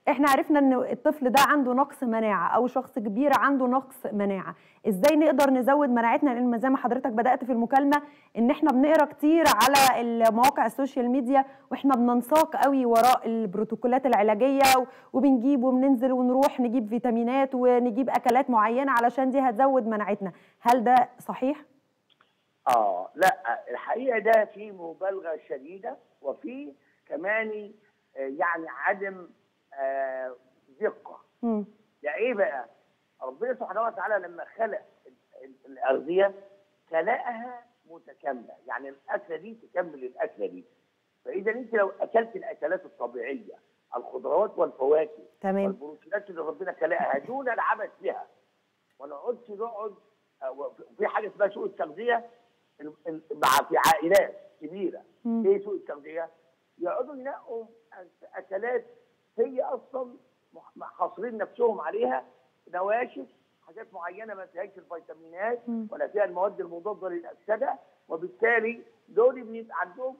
احنا عرفنا ان الطفل ده عنده نقص مناعه او شخص كبير عنده نقص مناعه ازاي نقدر نزود مناعتنا لان زي ما حضرتك بدات في المكالمه ان احنا بنقرا كتير على المواقع السوشيال ميديا واحنا بننساق قوي وراء البروتوكولات العلاجيه وبنجيب وبننزل ونروح نجيب فيتامينات ونجيب اكلات معينه علشان دي هتزود مناعتنا هل ده صحيح اه لا الحقيقه ده في مبالغه شديده وفي كمان يعني عدم آه دقه مم. ده ايه بقى؟ ربنا سبحانه وتعالى لما خلق الاغذيه خلقها متكامله، يعني الاكله دي تكمل الاكله دي. فاذا انت لو اكلت الاكلات الطبيعيه الخضروات والفواكه تمام والبروتينات اللي ربنا خلقها دون العبث بها ما نقعدش نقعد في حاجه اسمها سوء التغذيه مع في عائلات كبيره مم. ايه سوء التغذيه؟ يقعدوا ينقوا اكلات هي اصلا حاصرين نفسهم عليها نواشف حاجات معينه ما فيهاش الفيتامينات مم. ولا فيها المواد المضاده للاكسده وبالتالي دول بيبقى عندهم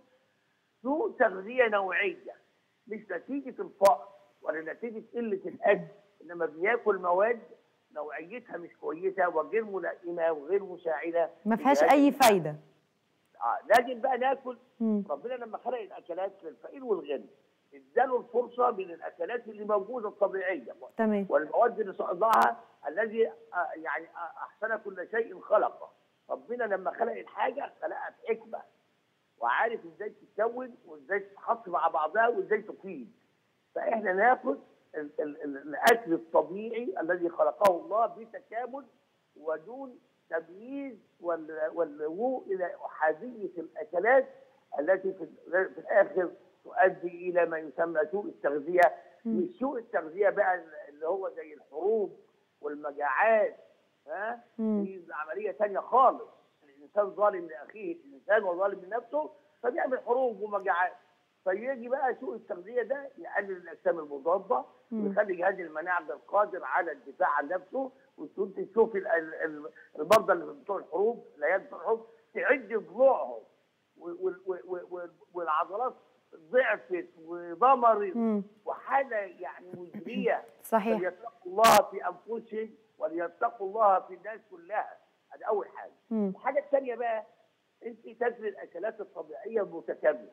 سوء تغذيه نوعيه مش نتيجه الفقر ولا نتيجه قله الاكل انما بياكل مواد نوعيتها مش كويسه وغير ملائمه وغير مساعده ما فيهاش اي فايده اه لازم بقى ناكل مم. ربنا لما خلق الاكلات للفقير والغني اداله الفرصه من الاكلات اللي موجوده الطبيعيه تمام والمواد اللي صنعها الذي آه، يعني آه، احسن كل شيء خلقه ربنا لما خلق الحاجه خلقها بحكمه وعارف ازاي تتكون وازاي تتحط مع بعضها وازاي تفيد فاحنا ناخد ال- ال- ال- الاكل الطبيعي الذي خلقه الله بتكامل ودون تمييز وال- واللجوء الى احاديه الاكلات التي في, ال- في الاخر تؤدي الى ما يسمى سوء التغذيه مم. مش سوء التغذيه بقى اللي هو زي الحروب والمجاعات ها مم. دي عمليه ثانيه خالص الانسان ظالم لاخيه الانسان وظالم لنفسه فبيعمل حروب ومجاعات فيجي بقى سوء التغذيه ده يقلل الاجسام المضاده مم. ويخلي جهاز المناعه غير قادر على الدفاع عن نفسه وانت تشوف ال- ال- ال- المرضى اللي بتوع الحروب العيال بتوع الحروب تعد ضلوعهم وال- وال- وال- وال- والعضلات ضعفت وضمرت مم. وحاله يعني مزريه صحيح فليتقوا الله في انفسهم وليتقوا الله في الناس كلها هذا اول حاجه مم. الحاجه الثانيه بقى انت تاكلي الاكلات الطبيعيه المتكامله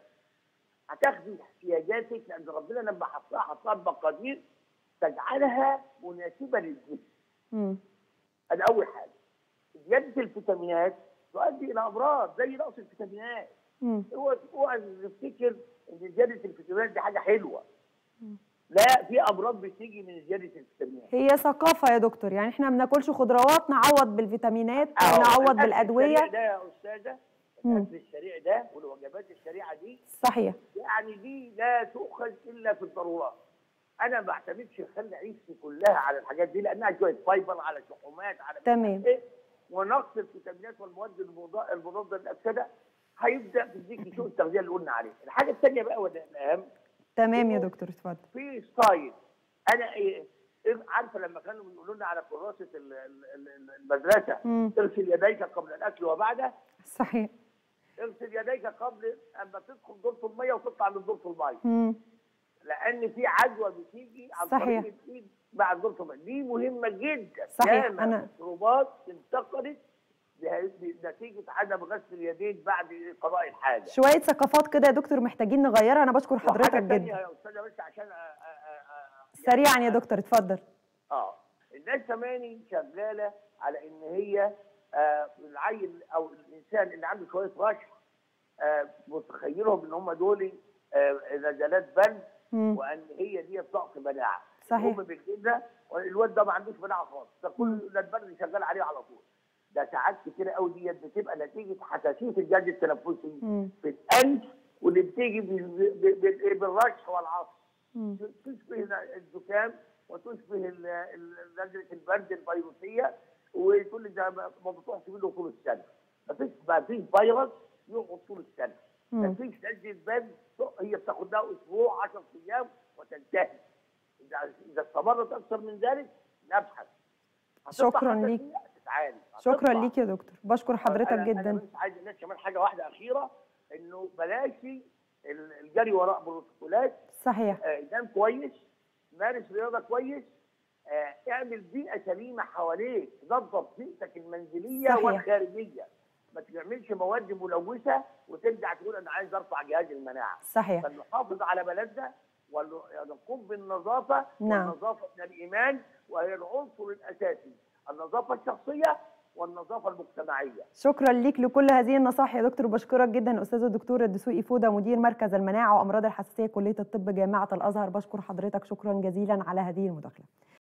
هتاخدي احتياجاتك لان ربنا لما حطها حطها بمقادير تجعلها مناسبه للجسم مم. هذا اول حاجه زياده الفيتامينات تؤدي الى امراض زي نقص الفيتامينات مم. هو اوعى نفتكر ان زياده الفيتامينات دي حاجه حلوه لا في امراض بتيجي من زياده الفيتامينات هي ثقافه يا دكتور يعني احنا ما بناكلش خضروات نعوض بالفيتامينات أهو، نعوض الأكل بالادويه السريع ده يا استاذه مم. الاكل السريع ده والوجبات السريعه دي صحيح يعني دي لا تؤخذ الا في الضرورات انا ما بعتمدش اخلي عيشتي كلها على الحاجات دي لانها شويه فايبر على شحومات على مش تمام. عارف ايه ونقص الفيتامينات والمواد المضا- المضاده للاكسده هيبدا تديك سوء التغذيه اللي قلنا عليه الحاجه الثانيه بقى وده الاهم تمام يا دكتور اتفضل في ستايل انا ايه إيه عارفه لما كانوا بيقولوا لنا على كراسه ال- ال- ال- المدرسه مم. اغسل يديك قبل الاكل وبعده صحيح اغسل يديك قبل اما تدخل دورة الميه وتطلع من دورة الميه مم. لان في عدوى بتيجي عن صحيح. طريق الايد بعد دورة الميه دي مهمه جدا صحيح، ياما أنا- مشروبات انتقلت بها- بنتيجه عدم غسل اليدين بعد قضاء الحاجه شويه ثقافات كده يا دكتور محتاجين نغيرها انا بشكر حضرتك وحاجة تانية جدا يا استاذه بس عشان أ- أ- أ- أ- سريعا يا دكتور اتفضل اه الناس كمان شغاله على ان هي آه العيل او الانسان اللي عنده شويه رشح آه متخيلهم ان هم دول آه نزلات برد مم. وان هي دي ضغط مناعه صحيح. هم بالكده الواد ده ما عندوش مناعه خالص ده كل ده البرد شغال عليه على طول ده ساعات كتير قوي ديت بتبقى نتيجه حساسيه الجهاز التنفسي مم. في الانف واللي بتيجي بال- بال- بال- بالرشح والعصف مم. تشبه الزكام وتشبه ال- ال- نزله البرد الفيروسيه وكل ده ما ما بتروحش منه طول السنه. ما فيش ما فيش فيروس يقعد طول السنه. ما مم. فيش نزله برد هي بتاخد لها اسبوع 10 ايام وتنتهي. اذا اذا استمرت اكثر من ذلك نبحث. هتطلع شكراً حتى ليك. فيها تتعالج. شكرا هتطلع. ليك يا دكتور بشكر حضرتك أنا- أنا جدا بس عايز الناس كمان حاجه واحده اخيره انه بلاش ال- الجري وراء بروتوكولات صحيح آه، ينام كويس مارس رياضه كويس آه، اعمل بيئه سليمه حواليك نظف بيئتك المنزليه صحيح. والخارجيه ما تعملش مواد ملوثه وترجع تقول انا عايز ارفع جهاز المناعه صحيح فنحافظ على بلدنا ونقوم بالنظافه نعم. والنظافه من الايمان وهي العنصر الاساسي النظافه الشخصيه والنظافه المجتمعيه شكرا ليك لكل هذه النصائح يا دكتور بشكرك جدا استاذ الدكتور الدسوقي فوده مدير مركز المناعه وامراض الحساسيه كليه الطب جامعه الازهر بشكر حضرتك شكرا جزيلا على هذه المداخله